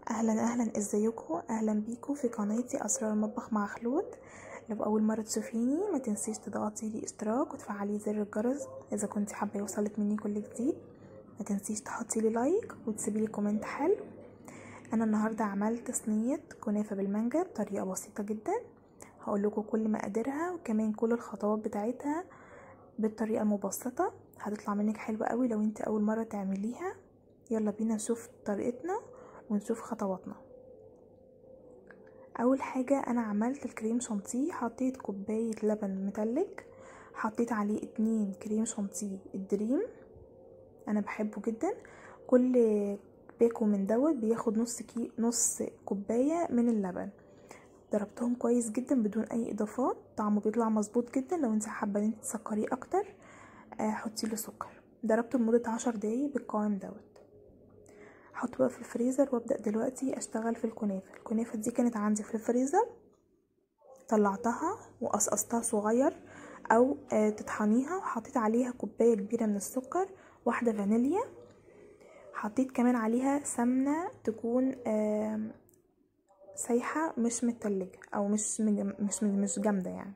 اهلا اهلا ازيكم اهلا بيكم في قناتي اسرار المطبخ مع خلود لو اول مره تشوفيني ما تنسيش تضغطي لي اشتراك وتفعلي زر الجرس اذا كنت حابه يوصلك مني كل جديد ما تنسيش تحطي لي لايك وتسيبي لي كومنت حلو انا النهارده عملت صينيه كنافه بالمانجا بطريقه بسيطه جدا هقول لكم كل مقاديرها وكمان كل الخطوات بتاعتها بالطريقه المبسطه هتطلع منك حلوه قوي لو انت اول مره تعمليها يلا بينا نشوف طريقتنا ونشوف خطواتنا اول حاجة انا عملت الكريم شانتيه حطيت كوباية لبن متلج حطيت عليه اتنين كريم شانتيه الدريم انا بحبه جدا كل باكو من دوت بياخد نص كي نص كوباية من اللبن ضربتهم كويس جدا بدون اي اضافات طعمه بيطلع مظبوط جدا لو انت حابة ان انت تسكريه اكتر آه حطي له سكر ضربته لمدة عشر دقايق بالقوام دوت احطه بقى في الفريزر وابدا دلوقتي اشتغل في الكنافه الكنافه دي كانت عندي في الفريزر طلعتها وقصقصتها صغير او آه تطحنيها وحطيت عليها كوبايه كبيره من السكر واحده فانيليا حطيت كمان عليها سمنه تكون آه سايحه مش متلجه او مش مش مش جامده يعني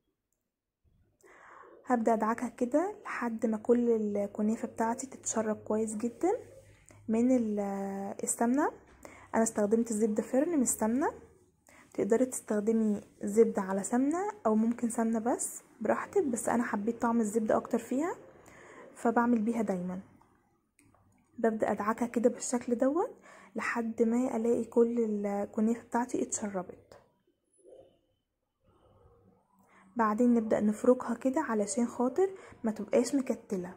هبدا ادعكها كده لحد ما كل الكنافه بتاعتي تتشرب كويس جدا من السمنه انا استخدمت زبده فرن مش سمنه تقدري تستخدمي زبده على سمنه او ممكن سمنه بس براحتك بس انا حبيت طعم الزبده اكتر فيها فبعمل بيها دايما ببدا ادعكها كده بالشكل دوت لحد ما الاقي كل الكنافه بتاعتي اتشربت بعدين نبدا نفركها كده علشان خاطر ما تبقاش مكتله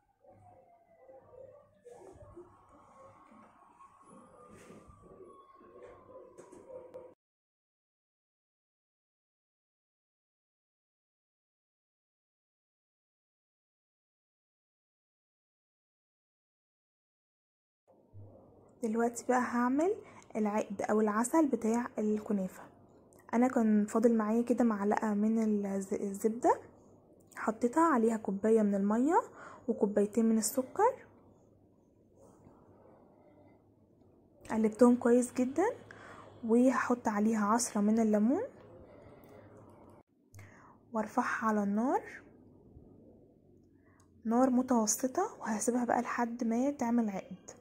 دلوقتي بقى هعمل العقد او العسل بتاع الكنافة انا كان فاضل معايا كده معلقة من الزبدة حطيتها عليها كوباية من المية وكوبايتين من السكر قلبتهم كويس جدا وهحط عليها عصرة من الليمون وارفعها على النار نار متوسطة وهسيبها بقى لحد ما تعمل عقد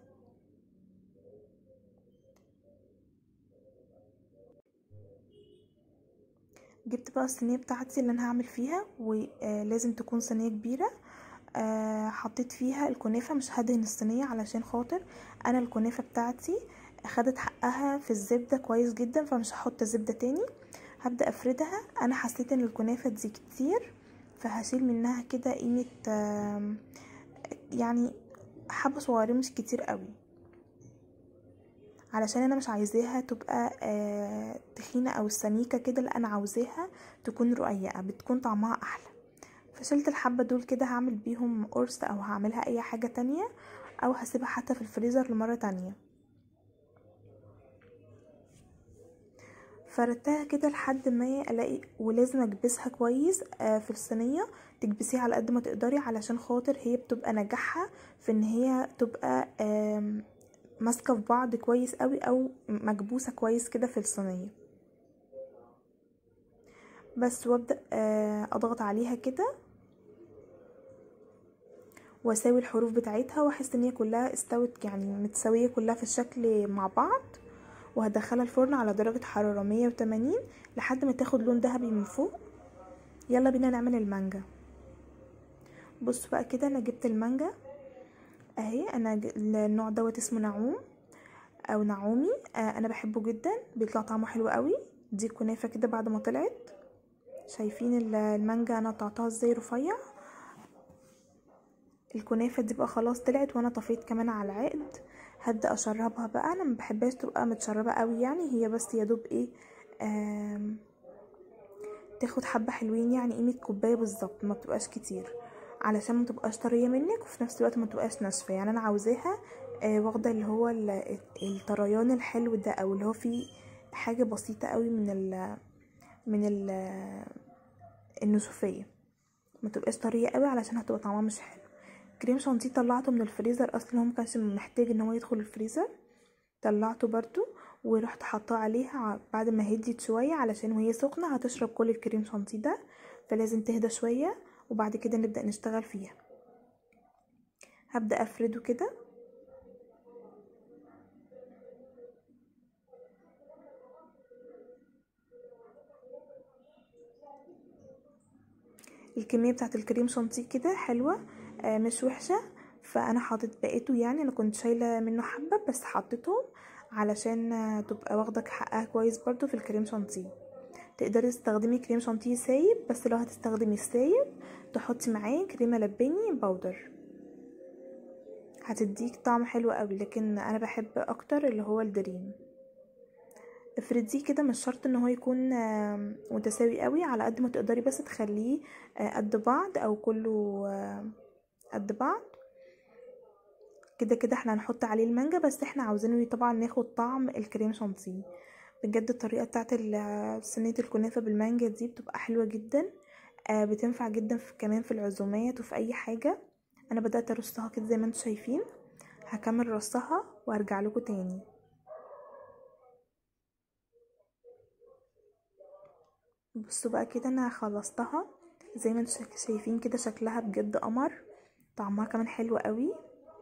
جبت بقى الصينيه بتاعتي اللي انا هعمل فيها ولازم تكون صينيه كبيره حطيت فيها الكنافه مش هدهن الصينيه علشان خاطر انا الكنافه بتاعتي خدت حقها في الزبده كويس جدا فمش هحط زبده تاني هبدا افردها انا حسيت ان الكنافه دي كتير فهشيل منها كده قيمه يعني حبه صغيرين مش كتير قوي علشان انا مش عايزاها تبقى آه تخينة او سميكة كده لا انا عاوزاها تكون رقيقة بتكون طعمها احلى فشلت الحبة دول كده هعمل بيهم قرص او هعملها اي حاجة تانية او هسيبها حتى في الفريزر لمرة تانية فردتها كده لحد ما الاقي ولازم اكبسها كويس آه في الصينية تكبسيها على قد ما تقدري علشان خاطر هي بتبقى نجاحها في ان هي تبقى آه ماسكه في بعض كويس قوي او مكبوسه كويس كده في الصينيه بس وابدا اضغط عليها كده واساوي الحروف بتاعتها واحس ان هي كلها استوت يعني متساويه كلها في الشكل مع بعض وهدخلها الفرن على درجه حراره 180 لحد ما تاخد لون ذهبي من فوق يلا بينا نعمل المانجا بصوا بقى كده انا جبت المانجا اهي انا النوع دوت اسمه نعوم او نعومي آه انا بحبه جدا بيطلع طعمه حلو قوي دي كنافه كده بعد ما طلعت شايفين المانجا انا قطعتها ازاي رفيع الكنافه دي بقى خلاص طلعت وانا طفيت كمان على العقد هبدا اشربها بقى انا ما بحبهاش تبقى متشربه قوي يعني هي بس يا دوب ايه تاخد حبه حلوين يعني قيمه كوبايه بالظبط ما بتبقاش كتير علشان ما تبقاش طريه منك وفي نفس الوقت ما تبقاش ناشفه يعني انا عاوزاها آه واخده اللي هو الطريان الحلو ده او اللي هو فيه حاجه بسيطه قوي من ال من ال النشوفيه ما تبقاش طريه قوي علشان هتبقى طعمها مش حلو كريم شانتيه طلعته من الفريزر اصلا هو مكانش محتاج ان هو يدخل الفريزر طلعته برضو ورحت حطاه عليها بعد ما هديت شوية علشان وهي سخنة هتشرب كل الكريم شانتيه ده فلازم تهدى شوية وبعد كده نبدأ نشتغل فيها هبدأ افرده كده الكمية بتاعت الكريم شانتيه كده حلوة آه مش وحشة فانا حاطط بقيته يعني انا كنت شايلة منه حبة بس حطيتهم علشان تبقى واخدة حقها كويس برضو في الكريم شانتيه تقدري تستخدمي كريم شانتيه سايب بس لو هتستخدمي السايب تحطي معاه كريمة لباني باودر هتديك طعم حلو قوي لكن انا بحب اكتر اللي هو الدريم افرديه كده مش شرط ان هو يكون متساوي قوي على قد ما تقدري بس تخليه قد بعض او كله قد بعض كده كده احنا هنحط عليه المانجا بس احنا عاوزينه طبعا ناخد طعم الكريم شانتيه بجد الطريقه بتاعت صينيه الكنافه بالمانجا دي بتبقى حلوه جدا بتنفع جدا في كمان في العزومات وفي اي حاجه انا بدات ارصها كده زي ما انتم شايفين هكمل رصها وارجع لكم تاني بصوا بقى كده انا خلصتها زي ما انتم شايفين كده شكلها بجد قمر طعمها كمان حلو قوي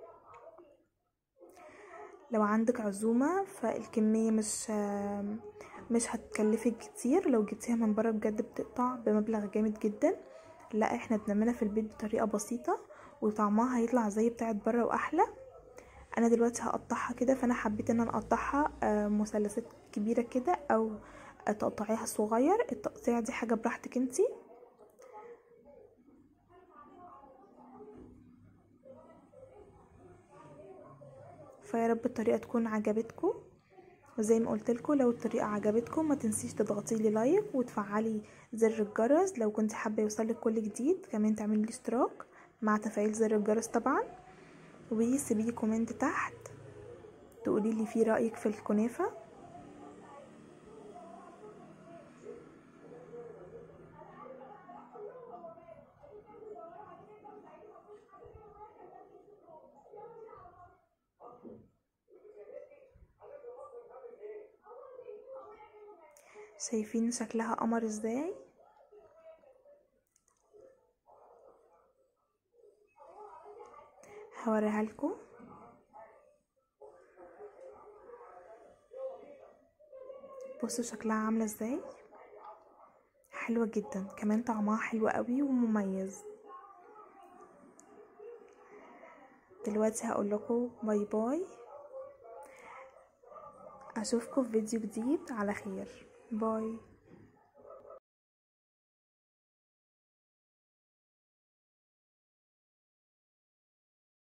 لو عندك عزومة فالكمية مش مش هتكلفك كتير لو جبتيها من بره بجد بتقطع بمبلغ جامد جدا لا احنا بنعملها في البيت بطريقة بسيطة وطعمها هيطلع زي بتاعت بره واحلى انا دلوقتي هقطعها كده فانا حبيت ان انا اقطعها مثلثات كبيرة كده او تقطعيها صغير التقطيع دي حاجة براحتك انتي فيا رب الطريقه تكون عجبتكم وزي ما قلت لكم لو الطريقه عجبتكم ما تنسيش تضغطي لي لايك وتفعلي زر الجرس لو كنت حابه يوصلك كل جديد كمان تعملي لي اشتراك مع تفعيل زر الجرس طبعا وسيبي لي كومنت تحت تقولي لي فيه رايك في الكنافه شايفين شكلها قمر ازاي هوريها لكم بصوا شكلها عامله ازاي حلوه جدا كمان طعمها حلو قوي ومميز دلوقتي هقول لكم باي باي اشوفكم في فيديو جديد على خير باي